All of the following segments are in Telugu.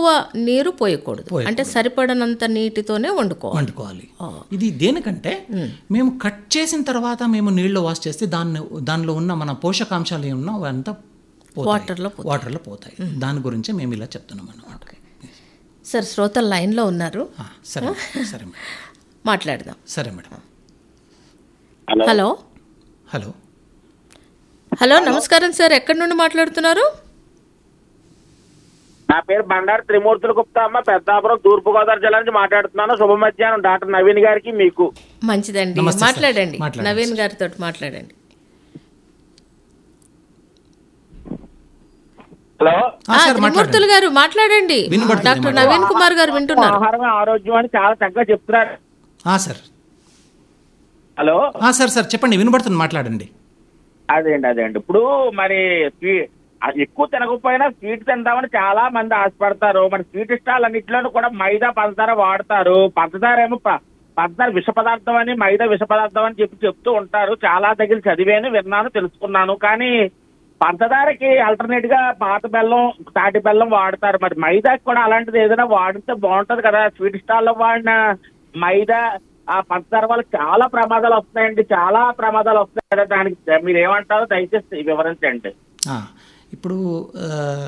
ఎక్కువ నీరు పోయకూడదు అంటే సరిపడనంత నీటితోనే వండుకోవాలి వండుకోవాలి ఇది దేనికంటే మేము కట్ చేసిన తర్వాత మేము నీళ్ళు వాష్ చేస్తే దాన్ని దానిలో ఉన్న మన పోషకాంశాలు ఏమన్నా అవంతా వాటర్లో వాటర్లో పోతాయి దాని గురించే మేము ఇలా చెప్తున్నాం అన్నమాట సార్ శ్రోతలు లైన్లో ఉన్నారు ఆ, సరే సరే మేడం మాట్లాడదాం సరే మేడం హలో హలో హలో నమస్కారం సార్ ఎక్కడి నుండి మాట్లాడుతున్నారు నా పేరు బండారు త్రిమూర్తుల గుప్తా అమ్మ పెద్దాపురం తూర్పు గోదావరి జిల్లా నుంచి మాట్లాడుతున్నాను శుభ మధ్యాహ్నం డాక్టర్ నవీన్ గారికి మీకు మంచిదండి నమస్తే సార్. మాట్లాడండి మాట్లాడండి నవీన్ గారితో మాట్లాడండి హలో ఆ, ఆ, సార్ త్రిమూర్తులు మాట్లాడండి గారు మాట్లాడండి వినబడుతుంది, డాక్టర్ నవీన్ కుమార్ గారు వింటున్నారు ఆహారం ఆరోగ్యం అని చాలా చక్కగా చెప్తున్నారు ఆ, సార్ హలో ఆ, సార్ సార్ చెప్పండి వినబడుతుంది మాట్లాడండి అదేండి అదేండి ఇప్పుడు మరి స్వీ- అది ఎక్కువ తినకపోయినా స్వీట్ తిందామని చాలా మంది ఆశపడతారు మరి స్వీట్ స్టాల్ అన్నింటిలోనూ కూడా మైదా పంచదార వాడతారు పంచదార ఏమో ప- పంచదార విష పదార్థం అని మైదా విష పదార్థం అని చెప్పి చెప్తూ ఉంటారు చాలా దగ్గర చదివాను విన్నాను తెలుసుకున్నాను కానీ పంచదారకి ఆల్టర్నేట్ గా పాత బెల్లం తాటి బెల్లం వాడతారు మరి మైదాకి కూడా అలాంటిది ఏదైనా వాడితే బాగుంటది కదా స్వీట్ స్టాల్ లో వాడిన మైదా ఆ పంచదార వల్ల చాలా ప్రమాదాలు వస్తాయండి చాలా ప్రమాదాలు వస్తాయి కదా దానికి మీరు ఏమంటారో దయచేసి వివరించండి ఆ, ఇప్పుడు ఆ,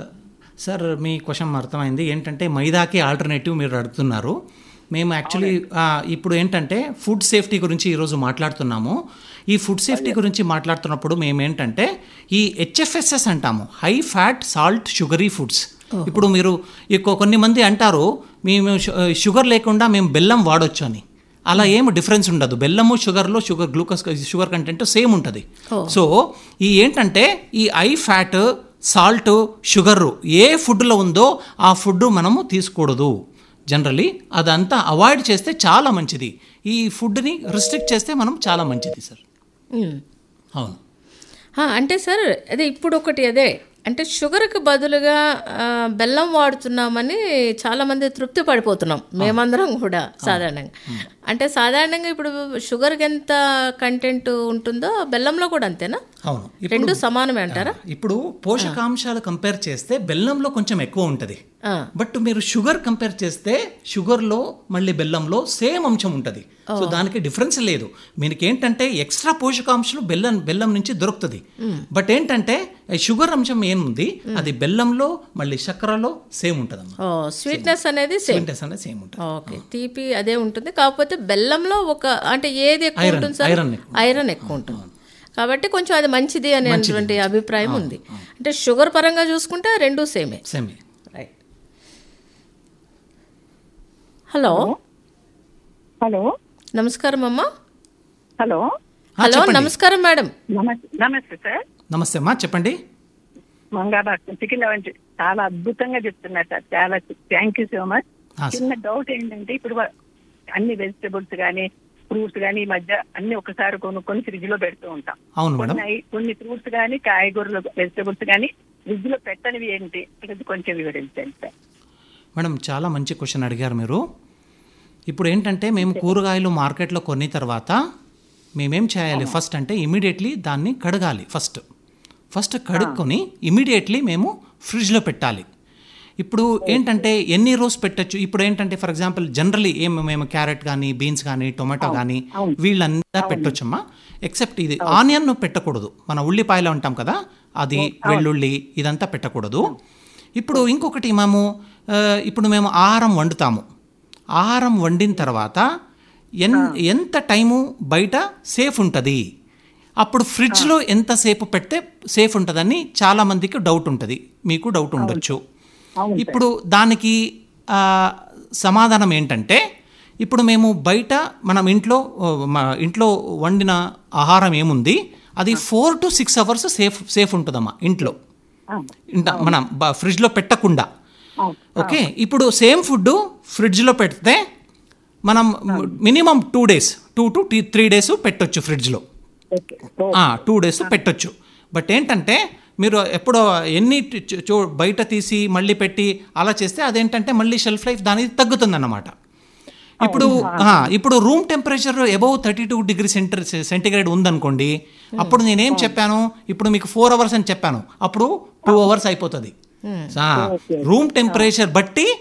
సార్ మీ క్వశ్చన్ అర్థమైంది ఏంటంటే మైదాకి ఆల్టర్నేటివ్ మీరు అడుగుతున్నారు మేము యాక్చువల్లీ ఇప్పుడు ఏంటంటే ఫుడ్ సేఫ్టీ గురించి ఈరోజు మాట్లాడుతున్నాము ఈ ఫుడ్ సేఫ్టీ గురించి మాట్లాడుతున్నప్పుడు మేము ఏంటంటే ఈ హెచ్ఎఫ్ఎస్ఎస్ అంటాము high fat salt sugary foods ఇప్పుడు మీరు ఎక్కువ కొన్ని మంది అంటారు మేము షు- షుగర్ లేకుండా మేము బెల్లం వాడొచ్చు అని అలా ఏం డిఫరెన్స్ ఉండదు బెల్లము షుగర్లో sugar glucose sugar content same ఉంటుంది సో ఈ ఏంటంటే ఈ ఐ ఫ్యాట్ సాల్ట్ షుగర్ ఏ ఫుడ్లో ఉందో ఆ ఫుడ్ మనము తీసుకోకూడదు జనరలీ అదంతా అవాయిడ్ చేస్తే చాలా మంచిది ఈ ఫుడ్ని రిస్ట్రిక్ట్ చేస్తే మనం చాలా మంచిది సార్ ఉమ్. అవును ఆ, అంటే సార్ అదే ఇప్పుడు ఒకటి అదే అంటే షుగర్కి బదులుగా ఆ, బెల్లం వాడుతున్నామని చాలా మంది తృప్తి పడిపోతున్నాం మేమందరం కూడా సాధారణంగా అంటే సాధారణంగా ఇప్పుడు షుగర్కి ఎంత కంటెంట్ ఉంటుందో బెల్లంలో కూడా అంతేనా అవును రెండు సమానమే అంటారా ఇప్పుడు పోషకాంశాలు కంపేర్ చేస్తే బెల్లంలో కొంచెం ఎక్కువ ఉంటుంది ఆ. బట్ మీరు షుగర్ కంపేర్ చేస్తే షుగర్లో మళ్ళీ బెల్లంలో సేమ్ అంశం ఉంటుంది సో దానికి డిఫరెన్స్ లేదు మీకు ఏంటంటే ఎక్స్ట్రా పోషకాంశాలు బెల్లం బెల్లం నుంచి దొరుకుతుంది బట్ ఏంటంటే ఈ షుగర్ అంశం ఏముంది అది బెల్లంలో మళ్ళీ చక్కెరలో సేమ్ ఉంటుంది ఓ స్వీట్నెస్ అనేది సేమ్ స్వీట్నెస్ అనేది సేమ్ ఉంటుంది ఓకే తీపి అదే ఉంటుంది కాకపోతే బెల్లంలో ఒక అంటే ఏది ఎక్కువ ఐరన్, ఉంటుంది సార్ ఐరన్ ఎక్కువ. ఐరన్ ఎక్కువ ఉంటుంది కాబట్టి కొంచెం అది మంచిది అనేటువంటి అభిప్రాయం ఉంది అంటే షుగర్ పరంగా చూసుకుంటే రెండు సేమే సేమ్ రైట్ హలో హలో నమస్కారం అమ్మా హలో హలో నమస్కారం మేడం నమస్తే నమస్తే సార్ నమస్తే అమ్మా చెప్పండి మంగాళ చికెన్ వంటి చాలా అద్భుతంగా చెప్తున్నారు సార్ చాలా థ్యాంక్ యూ సో మచ్ ఆ, చిన్న డౌట్ ఏంటంటే ఇప్పుడు వా- అన్ని వెజిటబుల్స్ కానీ ఫ్రూట్స్ కానీ ఈ మధ్య అన్ని ఒకసారి కొనుక్కొని ఫ్రిడ్జ్ లో పెడుతూ ఉంటాం అవును మేడం కొన్ని ఐ- కొన్ని ఫ్రూట్స్ కానీ కాయగూరలు వెజిటబుల్స్ కానీ ఫ్రిడ్జ్ లో పెట్టనివి ఏంటి ఇది కొంచెం వివరించండి సార్ మేడం చాలా మంచి క్వశ్చన్ అడిగారు మీరు ఇప్పుడు ఏంటంటే మేము కూరగాయలు మార్కెట్లో కొన్ని తర్వాత మేమేం చేయాలి ఫస్ట్ అంటే ఇమీడియట్లీ దాన్ని కడగాలి ఫస్ట్ ఫస్ట్ కడుక్కొని ఇమీడియట్లీ మేము ఫ్రిడ్జ్లో పెట్టాలి ఇప్పుడు ఏంటంటే ఎన్ని రోజు పెట్టచ్చు ఇప్పుడు ఏంటంటే ఫర్ ఎగ్జాంపుల్ జనరలీ ఏం మేము క్యారెట్ కానీ బీన్స్ కానీ టొమాటో కానీ వీళ్ళంతా పెట్టొచ్చమ్మా ఎక్సెప్ట్ ఇది ఆనియన్ పెట్టకూడదు మన ఉల్లిపాయలు ఉంటాం కదా అది వెల్లుల్లి ఇదంతా పెట్టకూడదు ఇప్పుడు ఇంకొకటి మేము ఆ, ఇప్పుడు మేము ఆహారం వండుతాము ఆహారం వండిన తర్వాత ఎన్ ఎంత టైము బయట సేఫ్ ఉంటుంది అప్పుడు ఫ్రిడ్జ్లో ఎంతసేపు పెడితే సేఫ్ ఉంటుందని చాలామందికి డౌట్ ఉంటుంది మీకు డౌట్ ఉండొచ్చు ఇప్పుడు దానికి ఆ, సమాధానం ఏంటంటే ఇప్పుడు మేము బయట మనం ఇంట్లో ఓ, మా ఇంట్లో వండిన ఆహారం ఏముంది అది four to six hours safe safe ఉంటుందమ్మా ఇంట్లో ఇంట మనం బ- ఫ్రిడ్జ్లో పెట్టకుండా ఓకే ఇప్పుడు సేమ్ ఫుడ్ ఫ్రిడ్జ్లో పెడితే మనం minimum two days two to three days పెట్టొచ్చు ఫ్రిడ్జ్లో టూ డేస్ పెట్టొచ్చు బట్ ఏంటంటే మీరు ఎప్పుడో ఎన్ని టి- చూ- చూ బయట తీసి మళ్ళీ పెట్టి అలా చేస్తే అదేంటంటే మళ్ళీ షెల్ఫ్ లైఫ్ దానికి తగ్గుతుందన్నమాట ఇప్పుడు ఆ, ఇప్పుడు room temperature above thirty two degree centre centigrade ఉందనుకోండి అప్పుడు నేనేం చెప్పాను ఇప్పుడు మీకు ఫోర్ అవర్స్ అని చెప్పాను అప్పుడు టూ అవర్స్ అయిపోతుంది రూమ్ టెంపరేచర్ బట్టి